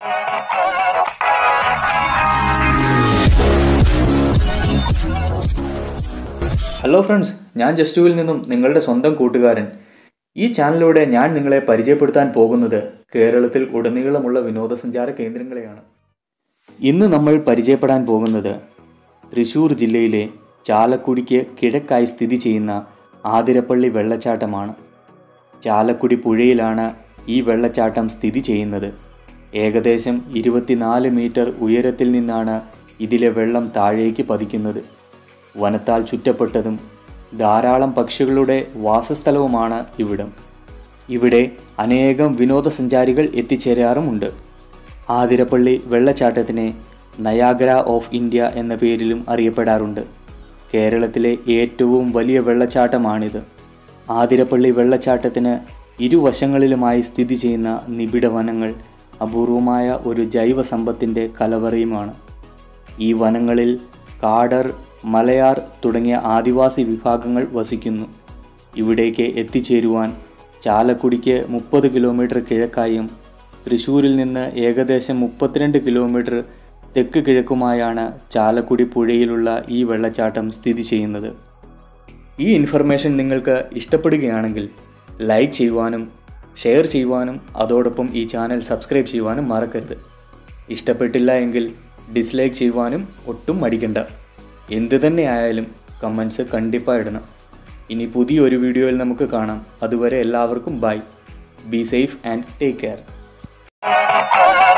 hello friends ഞാൻ ജസ്റ്റുവിൽ നിന്നും നിങ്ങളുടെ സ്വന്തം കൂട്ടുകാരൻ ഈ ചാനലിലൂടെ ഞാൻ നിങ്ങളെ പരിചയപ്പെടുത്താൻ പോകുന്നത് കേരളത്തിൽ ഉടനീളമുള്ള വിനോദസഞ്ചാര കേന്ദ്രങ്ങളെയാണ് ഇന്ന് നമ്മൾ പരിചയപ്പെടാൻ പോകുന്നത് തൃശ്ശൂർ ജില്ലയിലെ ചാലക്കുടിക്ക് കിഴക്കായി സ്ഥിതി ചെയ്യുന്ന ആതിരപ്പള്ളി വെള്ളച്ചാട്ടമാണ് ചാലക്കുടി പുഴയിലാണ് ഈ വെള്ളച്ചാട്ടം സ്ഥിതി ചെയ്യുന്നത് ഏകദേശം ഇരുപത്തിനാല് മീറ്റർ ഉയരത്തിൽ നിന്നാണ് ഇതിലെ വെള്ളം താഴേക്ക് പതിക്കുന്നത് വനത്താൽ ചുറ്റപ്പെട്ടതും ധാരാളം പക്ഷികളുടെ വാസസ്ഥലവുമാണ് ഇവിടം ഇവിടെ അനേകം വിനോദസഞ്ചാരികൾ എത്തിച്ചേരാറുമുണ്ട് ആതിരപ്പള്ളി വെള്ളച്ചാട്ടത്തിനെ നയാഗ്ര ഓഫ് ഇന്ത്യ എന്ന പേരിലും അറിയപ്പെടാറുണ്ട് കേരളത്തിലെ ഏറ്റവും വലിയ വെള്ളച്ചാട്ടമാണിത് ആതിരപ്പള്ളി വെള്ളച്ചാട്ടത്തിന് ഇരുവശങ്ങളിലുമായി സ്ഥിതി ചെയ്യുന്ന നിബിഡ വനങ്ങൾ അപൂർവമായ ഒരു ജൈവ സമ്പത്തിൻ്റെ കലവറയുമാണ് ഈ വനങ്ങളിൽ കാടർ മലയാർ തുടങ്ങിയ ആദിവാസി വിഭാഗങ്ങൾ വസിക്കുന്നു ഇവിടേക്ക് എത്തിച്ചേരുവാൻ ചാലക്കുടിക്ക് മുപ്പത് കിലോമീറ്റർ കിഴക്കായും തൃശ്ശൂരിൽ നിന്ന് ഏകദേശം മുപ്പത്തിരണ്ട് കിലോമീറ്റർ തെക്ക് കിഴക്കുമായാണ് ചാലക്കുടി പുഴയിലുള്ള ഈ വെള്ളച്ചാട്ടം സ്ഥിതി ചെയ്യുന്നത് ഈ ഇൻഫർമേഷൻ നിങ്ങൾക്ക് ഇഷ്ടപ്പെടുകയാണെങ്കിൽ ലൈക്ക് ചെയ്യുവാനും ഷെയർ ചെയ്യുവാനും അതോടൊപ്പം ഈ ചാനൽ സബ്സ്ക്രൈബ് ചെയ്യുവാനും മറക്കരുത് ഇഷ്ടപ്പെട്ടില്ല എങ്കിൽ ഡിസ്ലൈക്ക് ചെയ്യുവാനും ഒട്ടും മടിക്കണ്ട എന്ത് തന്നെ ആയാലും കമൻസ് കണ്ടിപ്പായി ഇടണം ഇനി പുതിയൊരു വീഡിയോയിൽ നമുക്ക് കാണാം അതുവരെ എല്ലാവർക്കും bye be safe and take care